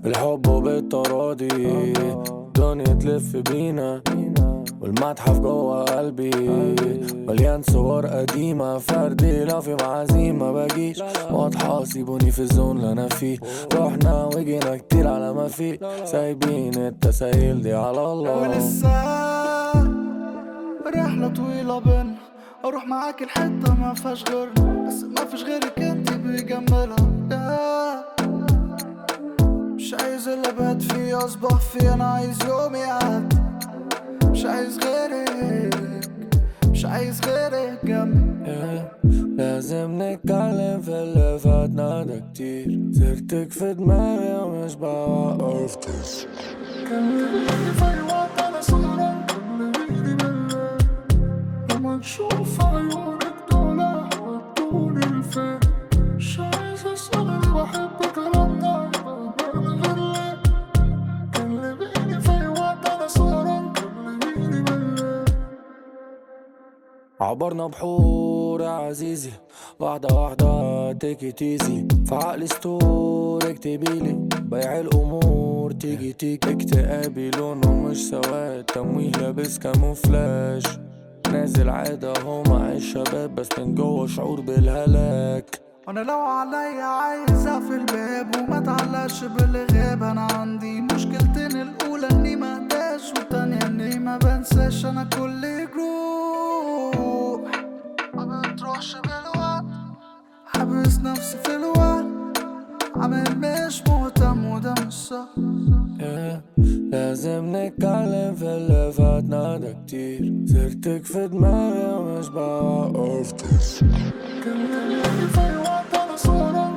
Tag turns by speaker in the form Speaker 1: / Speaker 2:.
Speaker 1: الحب بالتراضي الدنيا تلف بينا والمتحف جوا قلبي مليان صور قديمة فردي لا في معازيم ما بجيش واضحة سيبوني في الزون اللي انا فيه رحنا وجينا كتير على ما في سايبين التسايل دي على الله
Speaker 2: ولسه رحلة طويلة بينا اروح معاك الحتة ما فيهاش غيرنا بس ما فيش غيرك انت بيجملها yeah. مش عايز اللي بات فيه اصبح فيه انا عايز يومي يعدي مش عايز غيرك مش عايز غيرك جنبي
Speaker 1: Yeah. لازم نتكلم في اللي فاتنا ده كتير سيرتك في دماغي ومش بوقف
Speaker 2: كلمني في اي وقت انا سهران كلميني بالليل لما نشوف عيونك دول هتودوني لفين مش عايز اسأل انا بحب كلامنا من غير ليه كلميني في اي وقت انا سهران كلميني بالليل
Speaker 1: عبرنا بحور يا عزيزي واحدة واحدة تيكي تيزي في عقلي ستور اكتبيلي بيع الأمور تيجي تيجي اكتئابي لونه مش سواد تمويه لابس كاموفلاج نازل عادة هو مع الشباب بس من جوه شعور بالهلاك
Speaker 2: وانا لو عليا عايز اقفل الباب وما تعلقش باللي غاب انا عندي مشكلتين الاولى اني ما اهداش والتانية اني ما بنساش انا كل جروح ما بتروحش بالوقت حابس نفسي في الوقت عامل مش مهتم وده مش صح
Speaker 1: Yeah. لازم نتكلم في اللي فاتنا ده كتير سيرتك في دماغي ومش بوقف
Speaker 2: كلمني في اي وقت انا سهران